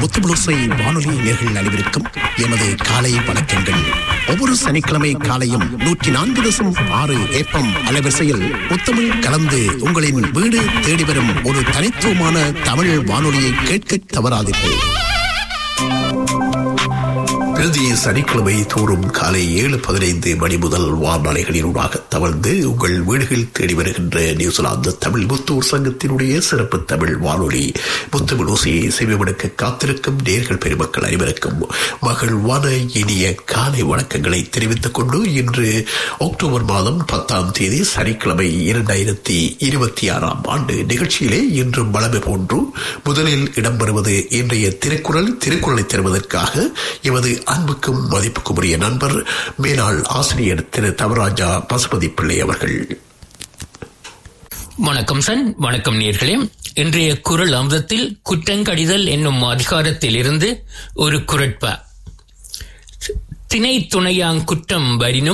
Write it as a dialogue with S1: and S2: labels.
S1: முத்துபுளுசை வானொலி நேர்கள் அனைவருக்கும் எமது காலை வணக்கங்கள் ஒவ்வொரு சனிக்கிழமை காலையும் நூற்றி நான்கு தசம் ஆறு ஏப்பம் அலைவரிசையில் முத்தமிழ் கலந்து உங்களின் வீடு தேடி வரும் ஒரு தனித்துவமான தமிழ் வானொலியை கேட்க தவறாதீர்கள் பிரதி சனிக்கிழமை தோறும் காலை ஏழு பதினைந்து மணி முதல் வானொலிகளினூடாக தவழ்ந்து உங்கள் வீடுகள் தேடி வருகின்ற நியூசிலாந்து தமிழ் முத்தூர் சங்கத்தினுடைய சிறப்பு தமிழ் வானொலி முத்தமிழ் ஓசையை செவிமடுக்க காத்திருக்கும் நேர்கள் பெருமக்கள் அனைவருக்கும் மகிழ்வான இனிய காலை வணக்கங்களை தெரிவித்துக் கொண்டு இன்று அக்டோபர் மாதம் பத்தாம் தேதி சனிக்கிழமை இரண்டாயிரத்தி இருபத்தி ஆறாம் ஆண்டு நிகழ்ச்சியிலே இன்றும் வளமை போன்று முதலில் இடம்பெறுவது இன்றைய திருக்குறள் திருக்குறளை தருவதற்காக எமது அன்புக்கும் மதிப்புக்கும் உரிய நண்பர் மேலாள் ஆசிரியர் திரு தவராஜா பசுபதி பிள்ளை அவர்கள்
S2: வணக்கம் சன் வணக்கம் நேர்களே இன்றைய குரல் அம்சத்தில் குற்றங்கடிதல் என்னும் அதிகாரத்தில் இருந்து ஒரு குரட்பா திணை துணையாங் குற்றம் வரினும்